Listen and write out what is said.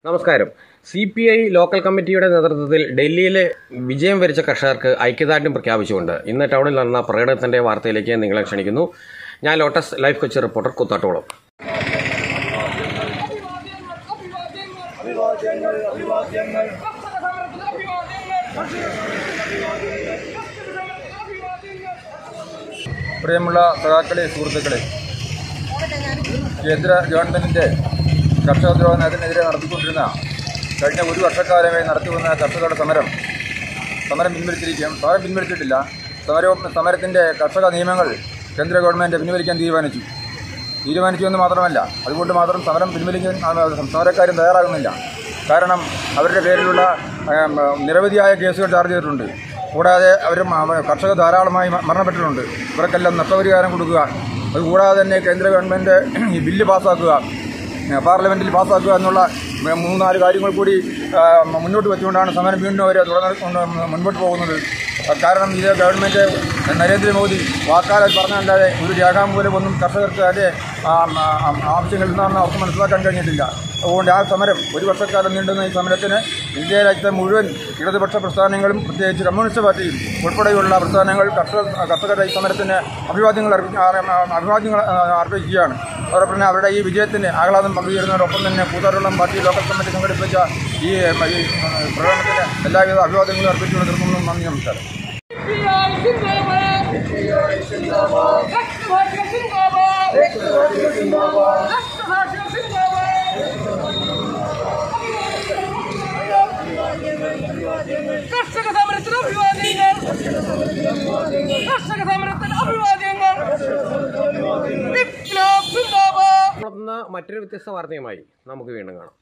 നമസ്കാരം C P I local കമ്മിറ്റിയുടെ നേതൃത്വത്തിൽ ഡൽഹിയിലെ വിജയം വരിച്ച കർഷകർക്ക് ഐക്യദാർഢ്യം പ്രഖ്യാപിച്ചുകൊണ്ട് ഇന്ന് ടൗണിൽ നടന്ന പ്രകടനത്തിന്റെ വാർത്തയിലേക്ക് നിങ്ങളെ ക്ഷണിക്കുന്നു ഞാൻ ലോട്ടസ് ലൈഫ് കൊച്ചി റിപ്പോർട്ടർ കുത്താട്ടോളം പ്രിയമുള്ള സഖാക്കളെ സുഹൃത്തുക്കളെ കേന്ദ്ര ഗവൺമെൻറ്റിൻ്റെ കർഷക ദ്രോഹ നയത്തിനെതിരെ നടത്തിക്കൊണ്ടിരുന്ന കഴിഞ്ഞ ഒരു വർഷക്കാലമായി നടത്തിവന്ന കർഷകരുടെ സമരം സമരം പിൻവലിച്ചിരിക്കും സമരം പിൻവലിച്ചിട്ടില്ല സമരവും സമരത്തിൻ്റെ കർഷക നിയമങ്ങൾ കേന്ദ്ര ഗവൺമെൻറ് പിൻവലിക്കാൻ തീരുമാനിച്ചു തീരുമാനിച്ചു എന്ന് മാത്രമല്ല അതുകൊണ്ട് മാത്രം സമരം പിൻവലിക്കാൻ ആ, സമരക്കാരും തയ്യാറാകുന്നില്ല കാരണം അവരുടെ പേരിലുള്ള ആം, നിരവധിയായ കേസുകൾ ചാർജ് ചെയ്തിട്ടുണ്ട് കൂടാതെ അവർ കർഷകർ ധാരാളമായി മ- മരണപ്പെട്ടിട്ടുണ്ട് ഇവർക്കെല്ലാം നഷ്ടപരിഹാരം കൊടുക്കുക അതുകൂടാതെ തന്നെ കേന്ദ്ര ഗവൺമെൻറ് ഈ ബില്ല് പാസ്സാക്കുക പാർലമെൻറ്റിൽ പാസ്സാക്കുക എന്നുള്ള മ- മൂന്നാല് കാര്യങ്ങൾ കൂടി ആ, മുന്നോട്ട് വെച്ചുകൊണ്ടാണ് സമരം വീണ്ടും അവർ തുടർന്ന് മുൻപോട്ട് പോകുന്നത് കാരണം ഇത് ഗവൺമെൻറ് നരേന്ദ്രമോദി വാക്കാലെ പറഞ്ഞല്ലാതെ ഒരു രേഖാമൂലം ഒന്നും കർഷകർക്ക് അതിൻ്റെ ആ, ആ, ആവശ്യങ്ങൾ എന്താണെന്ന് അവർക്ക് മനസ്സിലാക്കാൻ കഴിഞ്ഞിട്ടില്ല അതുകൊണ്ട് ആ സമരം ഒരു വർഷക്കാലം നീണ്ടുന്ന ഈ സമരത്തിന് ഇന്ത്യ രാജ്യത്തെ മുഴുവൻ ഇടതുപക്ഷ പ്രസ്ഥാനങ്ങളും പ്രത്യേകിച്ച് കമ്മ്യൂണിസ്റ്റ് പാർട്ടിയും ഉൾപ്പെടെയുള്ള പ്രസ്ഥാനങ്ങൾ കർഷക കർഷകരുടെ ഈ സമരത്തിന് അഭിവാദ്യങ്ങൾ അർപ്പി- ആ, ആ, അഭിവാദ്യങ്ങൾ ആ, അർപ്പിക്കുകയാണ് അതോടൊപ്പം തന്നെ അവരുടെ ഈ വിജയത്തിന് ആഹ്ലാദം പങ്കുചേരുന്നതോടൊപ്പം തന്നെ കൂത്താട്ടുളം പാർട്ടി ലോക്കൽ കമ്മിറ്റി സംഘടിപ്പിച്ച ഈ ഈ പ്രകടനത്തിന് എല്ലാവിധ അഭിവാദ്യങ്ങളും അർപ്പിച്ചുകൊണ്ട് നിർത്തുന്നു നന്ദി നമസ്കാരം സിന്ദാബാദ് സിന്ദാബാദ് ലക്ഷ്മഭാഗ്യ സിന്ദാബാദ് ലക്ഷ്മഭാഗ്യ സിന്ദാബാദ് ലക്ഷ്മഭാഗ്യ സിന്ദാബാദ് കർഷക സമരത്തിന് അഭിവാദ്യങ്ങൾ കർഷക സമരത്തിന് അഭിവാദ്യങ്ങൾ വിപ്ലവ് സിന്ദാബാദ് തുടർന്ന് മറ്റൊരു വ്യത്യസ്ത വാർത്തയുമായി നമുക്ക് വീണ്ടും കാണാം